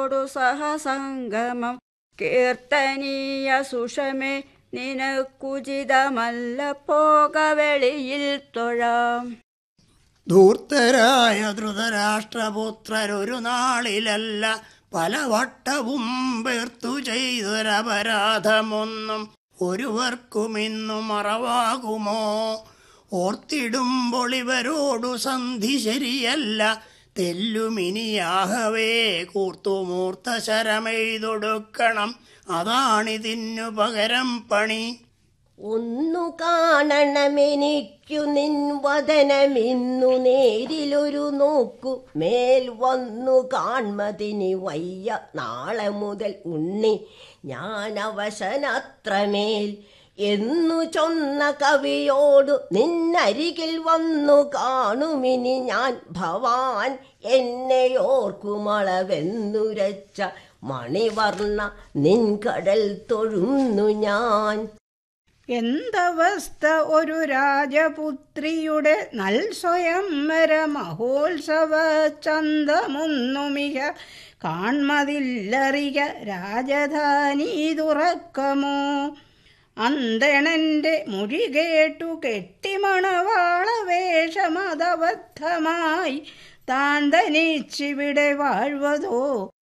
നിന്നോടു സഹസംഗമം കീർത്തനീയ സുഷമേ നിനക്കുചിതമല്ല പോക വെളിയിൽ തൊഴാം ധൂർത്തരായ ധൃതരാഷ്ട്രപുത്രരൊരു നാളിലല്ല പലവട്ടവും പേർത്തു ചെയ്തൊരപരാധമൊന്നും ഒരുവർക്കുമിന്നു മറവാകുമോ ഓർത്തിടുമ്പോൾ ഇവരോടു സന്ധി ശരിയല്ല തെല്ലുമിനിയാകവേ കൂർത്തുമൂർത്ത ശരമെയ്തൊടുക്കണം അതാണിതിനു പകരം പണി ഒന്നു കാണണമെനിക്കു നിൻ വദനമിന്നു നേരിലൊരു നോക്കു മേൽ വന്നു കാൺമതിനി വയ്യ നാളെ മുതൽ ഉണ്ണി ഞാൻ അവശനത്രമേൽ എന്നു ചൊന്ന കവിയോടു നിന്നരികിൽ വന്നു കാണുമിനി ഞാൻ ഭവാൻ എന്നെ ഓർക്കുമളവെന്നുരച്ച മണിവർണ്ണ നിൻ കടൽ തൊഴുന്നു ഞാൻ എന്തവസ്ഥ ഒരു രാജപുത്രിയുടെ നൽ സ്വയംവര മഹോത്സവ ചന്തമൊന്നുമിക കാൺമതില്ലറിക രാജധാനി തുറക്കമോ അന്തണന്റെ മൊഴി കേട്ടു കെട്ടിമണവാള വേഷമതബദ്ധമായി താൻ തനിച്ചിവിടെ വാഴ്വതോ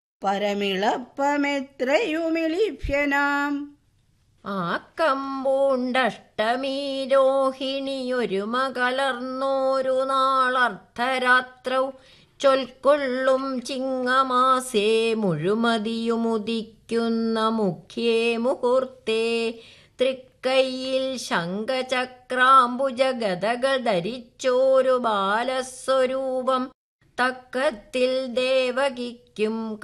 പരമിളപ്പമെത്രയുമിളിഭ്യനാം ആ കമ്പൂണ്ടഷ്ടമീ രോഹിണിയൊരുമ കലർന്നോരു നാളർദ്ധരാത്രൗ ചൊൽക്കൊള്ളും ചിങ്ങമാസേ മുഴുമതിയുമുദിക്കുന്ന മുഖ്യേ മുഹൂർത്തേ തൃക്കൈയിൽ ശംഖചക്രാംബുജ ഗതകൾ ധരിച്ചോരു ബാലസ്വരൂപം തക്കത്തിൽ ദേവകിക്കും